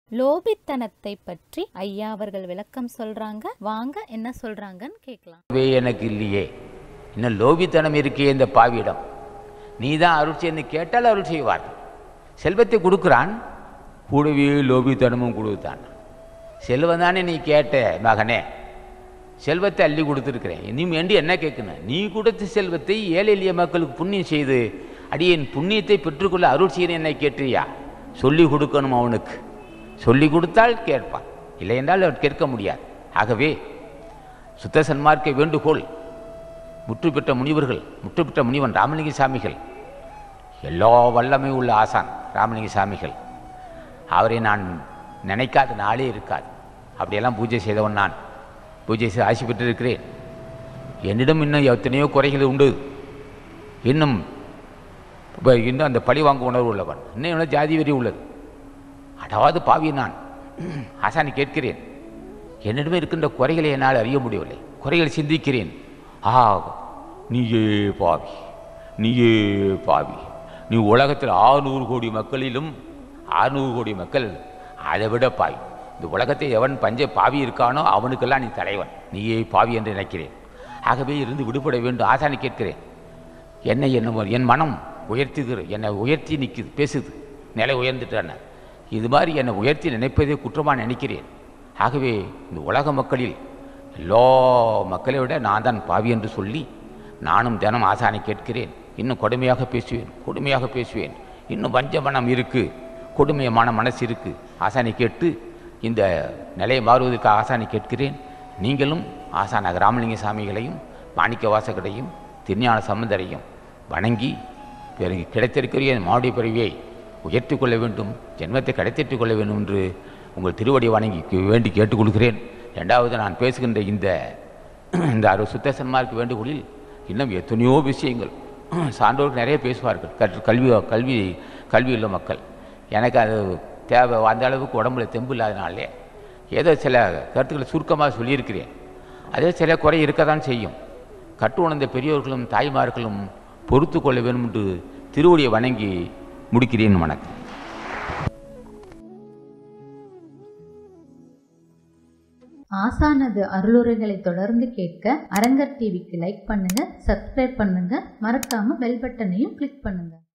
லோபித்தனத்தை பற்றி ஐயா அவர்கள் விளக்கம் சொல்றாங்க வாங்க என்ன சொல்றாங்கன்னு கேட்கலாம் வே எனக்கு இல்லையே இன்னும் லோபித்தனம் இருக்கே இந்த பாவியிடம் நீ தான் அருள் செய்யன்னு கேட்டால் அருள் செய்வார் செல்வத்தை கொடுக்குறான் கூடவே லோபித்தனமும் கொடுத்தான் செல்வம் தானே நீ கேட்ட மகனே செல்வத்தை அள்ளி கொடுத்துருக்கிறேன் நீ வேண்டி என்ன கேட்கணும் நீ கொடுத்த செல்வத்தை ஏழை எளிய மக்களுக்கு புண்ணியம் செய்து அடியேன் புண்ணியத்தை பெற்றுக்கொள்ள அருள் செய்யணும் என்னை கேட்டியா சொல்லி கொடுக்கணும் அவனுக்கு சொல்லி கொடுத்தால் கேட்பான் இல்லை என்றால் அவன் கேட்க முடியாது ஆகவே சுத்த சன்மார்க்க வேண்டுகோள் முற்று பெற்ற முனிவர்கள் முற்று பெற்ற முனிவன் ராமலிங்க சாமிகள் எல்லா வல்லமை உள்ள ஆசான் ராமலிங்க சாமிகள் அவரை நான் நினைக்காத நாளே இருக்காது அப்படியெல்லாம் பூஜை செய்தவன் நான் பூஜை செய்து ஆசி பெற்றிருக்கிறேன் என்னிடம் இன்னும் எத்தனையோ குறைகள் உண்டு இன்னும் இப்போ இன்னும் அந்த பழி வாங்க உணர்வு உள்ளவன் இன்னும் இவ்வளோ ஜாதி வெறி உள்ளது அடாவது பாவி நான் ஆசானி கேட்கிறேன் என்னிடமே இருக்கின்ற குறைகளை என்னால் அறிய முடியவில்லை குறைகளை சிந்திக்கிறேன் ஆ நீயே பாவி நீயே பாவி நீ உலகத்தில் ஆறுநூறு கோடி மக்களிலும் ஆறுநூறு கோடி மக்கள் அதை விட பாவி இந்த உலகத்தை எவன் பஞ்ச பாவி இருக்கானோ அவனுக்கெல்லாம் நீ தலைவன் நீயே பாவி என்று நினைக்கிறேன் ஆகவே இருந்து விடுபட வேண்டும் ஆசானி கேட்கிறேன் என்னை என்ன என் மனம் உயர்த்துகிற என்னை உயர்த்தி நிற்குது பேசுது நிலை உயர்ந்துட்டான இது மாதிரி என்னை உயர்த்தி நினைப்பதே குற்றமாக நினைக்கிறேன் ஆகவே இந்த உலக மக்களில் எல்லா மக்களை விட நான் தான் பாவி என்று சொல்லி நானும் தினம் ஆசானை கேட்கிறேன் இன்னும் கொடுமையாக பேசுவேன் கொடுமையாக பேசுவேன் இன்னும் வஞ்ச மனம் இருக்குது கொடுமையமான மனசு இருக்குது ஆசானை கேட்டு இந்த நிலையை மாறுவதற்கு ஆசானை கேட்கிறேன் நீங்களும் ஆசான ராமலிங்க சாமிகளையும் மாணிக்க வாசகரையும் திருஞான சம்பந்தரையும் வணங்கி பிறகு கிடைத்திருக்கிற மாடி பிறவியை உயர்த்தி கொள்ள வேண்டும் ஜென்மத்தை கிடைத்திட்டுக் கொள்ள வேண்டும் என்று உங்கள் திருவடி வணங்கி கே- வேண்டி கேட்டுக்கொள்கிறேன் ரெண்டாவது நான் பேசுகின்ற இந்த இந்த அரு சுத்த சன்மார்க்க வேண்டுகோளில் இன்னும் எத்தனையோ விஷயங்கள் சான்றோர்கள் நிறைய பேசுவார்கள் கற்று கல்வி கல்வி கல்வியுள்ள மக்கள் எனக்கு அது தேவை அந்த அளவுக்கு உடம்புல தெம்பு இல்லாதனாலே ஏதோ சில கருத்துக்களை சுருக்கமாக சொல்லியிருக்கிறேன் அதே சில குறை இருக்க தான் செய்யும் கற்று உணர்ந்த பெரியோர்களும் தாய்மார்களும் பொறுத்து கொள்ள வேண்டும் என்று திருவடியை வணங்கி முடிக்கிறேன் வணக்கம் ஆசானது அருளுரைகளை தொடர்ந்து கேட்க அரங்கர் டிவிக்கு லைக் பண்ணுங்க சப்ஸ்கிரைப் பண்ணுங்க மறக்காம பெல் பட்டனையும் கிளிக் பண்ணுங்க